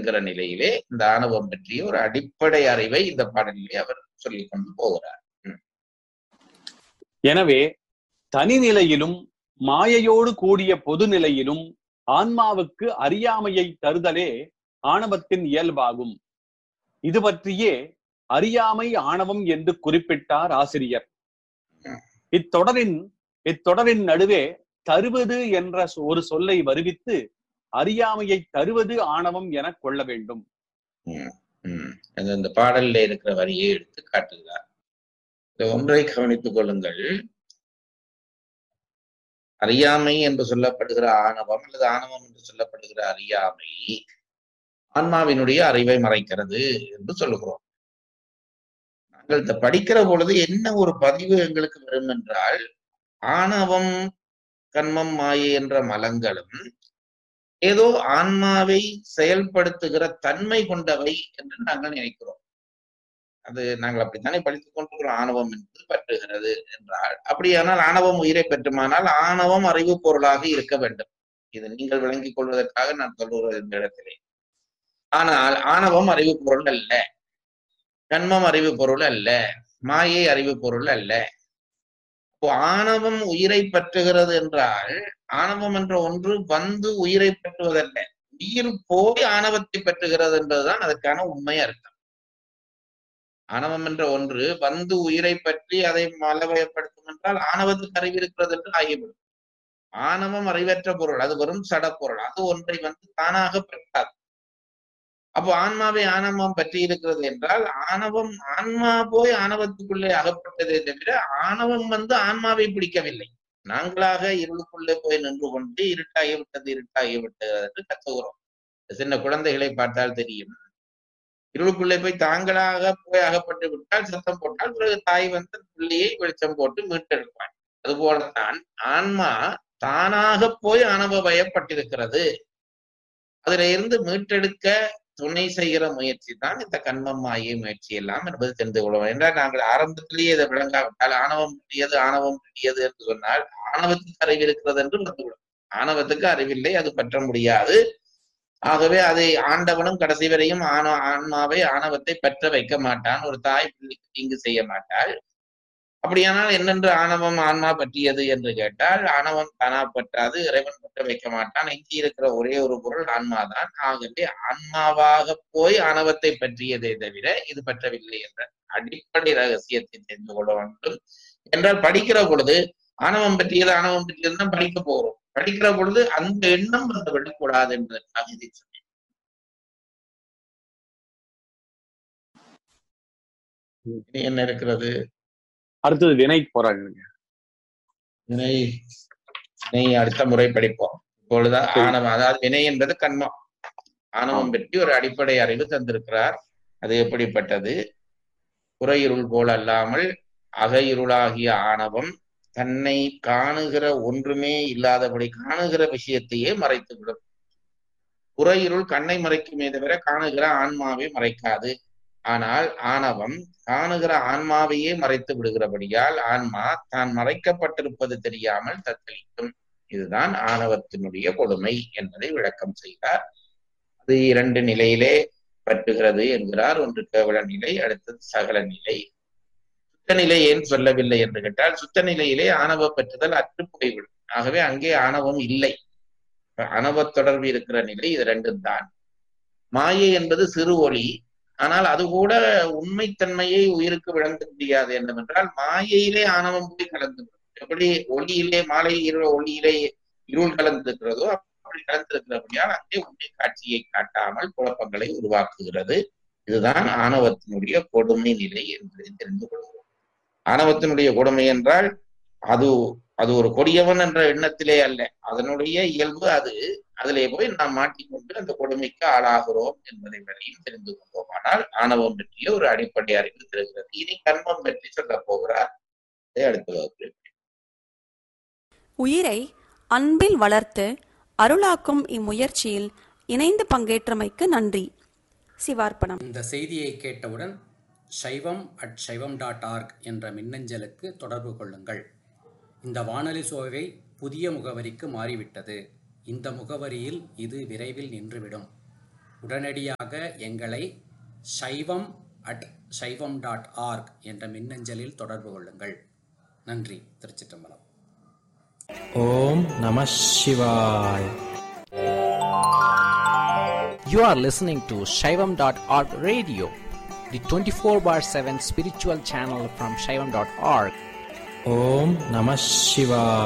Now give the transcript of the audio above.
என்கிற நிலையிலே இந்த ஆணவம் பற்றிய ஒரு அடிப்படை அறிவை இந்த பாடலிலே அவர் சொல்லிக் கொண்டு போகிறார் எனவே தனிநிலையிலும் மாயையோடு கூடிய பொது நிலையிலும் ஆன்மாவுக்கு அறியாமையை தருதலே ஆணவத்தின் இயல்பாகும் இது பற்றியே அறியாமை ஆணவம் என்று குறிப்பிட்டார் ஆசிரியர் இத்தொடரின் இத்தொடரின் நடுவே தருவது என்ற ஒரு சொல்லை வருவித்து அறியாமையை தருவது ஆணவம் என கொள்ள வேண்டும் உம் அது இந்த பாடல்ல இருக்கிற வரியை எடுத்து காட்டுகிறார் இந்த ஒன்றை கவனித்துக் கொள்ளுங்கள் அறியாமை என்று சொல்லப்படுகிற ஆணவம் அல்லது ஆணவம் என்று சொல்லப்படுகிற அறியாமை ஆன்மாவினுடைய அறிவை மறைக்கிறது என்று சொல்லுகிறோம் நாங்கள் இந்த படிக்கிற பொழுது என்ன ஒரு பதிவு எங்களுக்கு வரும் என்றால் ஆணவம் கண்மம் மாயை என்ற மலங்களும் ஏதோ ஆன்மாவை செயல்படுத்துகிற தன்மை கொண்டவை என்று நாங்கள் நினைக்கிறோம் அது நாங்கள் அப்படித்தானே படித்துக் கொண்டிருக்கிறோம் ஆணவம் என்று பற்றுகிறது என்றால் அப்படியானால் ஆணவம் உயிரை பெற்றுமானால் ஆணவம் அறிவு பொருளாக இருக்க வேண்டும் இது நீங்கள் விளங்கிக் கொள்வதற்காக நான் சொல்லுகிறது இந்த இடத்திலே ஆனால் ஆணவம் அறிவு பொருள் அல்ல கண்மம் அறிவு பொருள் அல்ல மாயை அறிவு பொருள் அல்ல இப்போ ஆணவம் உயிரை பற்றுகிறது என்றால் ஆணவம் என்ற ஒன்று வந்து உயிரை பற்றுவதல்ல உயிர் போய் ஆணவத்தை பற்றுகிறது என்பதுதான் அதற்கான உண்மை அர்த்தம் ஆணவம் என்ற ஒன்று வந்து உயிரை பற்றி அதை மலவயப்படுத்தும் என்றால் ஆணவத்துக்கு அறிவு இருக்கிறது என்று ஆகிவிடும் ஆணவம் அறிவற்ற பொருள் அது வெறும் சடப்பொருள் அது ஒன்றை வந்து தானாக பெற்றாது அப்போ ஆன்மாவை ஆணவம் பற்றி இருக்கிறது என்றால் ஆணவம் ஆன்மா போய் ஆணவத்துக்குள்ளே அகப்பட்டதே தவிர ஆணவம் வந்து ஆன்மாவை பிடிக்கவில்லை நாங்களாக இருளுக்குள்ளே போய் நின்று கொண்டு இருட்டாகி விட்டது இருட்டாகி விட்டது என்று கத்துகிறோம் சின்ன குழந்தைகளை பார்த்தால் தெரியும் இருளுக்குள்ளே போய் தாங்களாக போய் அகப்பட்டு விட்டால் சத்தம் போட்டால் பிறகு தாய் வந்து பிள்ளையை வெளிச்சம் போட்டு மீட்டெடுப்பான் அதுபோலத்தான் ஆன்மா தானாக போய் அனுபவயப்பட்டிருக்கிறது அதுல இருந்து மீட்டெடுக்க துணை செய்கிற முயற்சி தான் இந்த கண்மம் மாயை முயற்சி எல்லாம் என்பது தெரிந்து கொள்வோம் என்றால் நாங்கள் ஆரம்பத்திலேயே இதை விளங்காவிட்டால் ஆணவம் பற்றியது ஆணவம் பற்றியது என்று சொன்னால் ஆணவத்துக்கு அறிவு இருக்கிறது என்று வந்துவிடும் ஆணவத்துக்கு அறிவில்லை அது பற்ற முடியாது ஆகவே அதை ஆண்டவனும் கடைசி வரையும் ஆண ஆன்மாவை ஆணவத்தை பற்ற வைக்க மாட்டான் ஒரு தாய் பிள்ளைக்கு தீங்கு செய்ய மாட்டாள் அப்படியானால் என்னென்று ஆணவம் ஆன்மா பற்றியது என்று கேட்டால் ஆணவம் தானா பற்றாது இறைவன் பற்ற வைக்க மாட்டான் எஞ்சி இருக்கிற ஒரே ஒரு பொருள் ஆன்மாதான் ஆகவே ஆன்மாவாக போய் ஆணவத்தை பற்றியதே தவிர இது பற்றவில்லை என்ற அடிப்படை ரகசியத்தை தெரிந்து கொள்ள வேண்டும் என்றால் படிக்கிற பொழுது ஆணவம் பற்றியது ஆணவம் பற்றியது தான் படிக்க போகிறோம் படிக்கிற பொழுது அந்த எண்ணம் வந்து விடக்கூடாது என்பதற்காக இதை சொன்னேன் இனி என்ன இருக்கிறது அடுத்தது வினை போறாங்க வினை வினை அடுத்த முறை படிப்போம் இப்பொழுது ஆணவம் அதாவது வினை என்பது கண்மம் ஆணவம் பற்றி ஒரு அடிப்படை அறிவு தந்திருக்கிறார் அது எப்படிப்பட்டது புறையிருள் போல் அல்லாமல் அகையிருளாகிய ஆணவம் தன்னை காணுகிற ஒன்றுமே இல்லாதபடி காணுகிற விஷயத்தையே மறைத்துவிடும் புறையிருள் கண்ணை மறைக்குமே தவிர காணுகிற ஆன்மாவை மறைக்காது ஆனால் ஆணவம் காணுகிற ஆன்மாவையே மறைத்து விடுகிறபடியால் ஆன்மா தான் மறைக்கப்பட்டிருப்பது தெரியாமல் தத்தளிக்கும் இதுதான் ஆணவத்தினுடைய கொடுமை என்பதை விளக்கம் செய்தார் அது இரண்டு நிலையிலே பற்றுகிறது என்கிறார் ஒன்று கேவல நிலை அடுத்தது சகல நிலை சுத்த நிலை ஏன் சொல்லவில்லை என்று கேட்டால் சுத்த நிலையிலே ஆணவ பற்றுதல் அற்று போய்விடும் ஆகவே அங்கே ஆணவம் இல்லை ஆணவ தொடர்பு இருக்கிற நிலை இது ரெண்டும் தான் மாயை என்பது சிறு ஒளி ஆனால் அது கூட உண்மைத்தன்மையை உயிருக்கு விளங்க முடியாது என்னவென்றால் மாயையிலே ஆணவம் போய் கலந்து எப்படி ஒளியிலே மாலை இருள் ஒளியிலே இருள் கலந்திருக்கிறதோ அப்படி கலந்திருக்கிறபடியால் அங்கே உண்மை காட்சியை காட்டாமல் குழப்பங்களை உருவாக்குகிறது இதுதான் ஆணவத்தினுடைய கொடுமை நிலை என்பதை தெரிந்து கொள்கிறோம் ஆணவத்தினுடைய கொடுமை என்றால் அது அது ஒரு கொடியவன் என்ற எண்ணத்திலே அல்ல அதனுடைய இயல்பு அது அதிலே போய் நாம் மாட்டிக்கொண்டு அந்த கொடுமைக்கு ஆளாகிறோம் என்பதை வரையும் தெரிந்து கொண்டோம் ஆனால் ஆணவம் பற்றிய ஒரு அடிப்படை அறிவு தெரிகிறது இனி கர்மம் பற்றி சொல்ல போகிறார் அடுத்த வகுப்பில் உயிரை அன்பில் வளர்த்து அருளாக்கும் இம்முயற்சியில் இணைந்து பங்கேற்றமைக்கு நன்றி சிவார்ப்பணம் இந்த செய்தியை கேட்டவுடன் சைவம் அட் சைவம் டாட் ஆர்க் என்ற மின்னஞ்சலுக்கு தொடர்பு கொள்ளுங்கள் இந்த வானொலி சோவை புதிய முகவரிக்கு மாறிவிட்டது இந்த முகவரியில் இது விரைவில் நின்றுவிடும் உடனடியாக எங்களை சைவம் அட் சைவம் டாட் ஆர்க் என்ற மின்னஞ்சலில் தொடர்பு கொள்ளுங்கள் நன்றி திருச்சிற்றம்பலம் ஓம் நம சிவாய் You are listening to Shaivam.org radio, the 24 bar 7 spiritual channel from Shaivam.org. ஓம் நம சிவாய்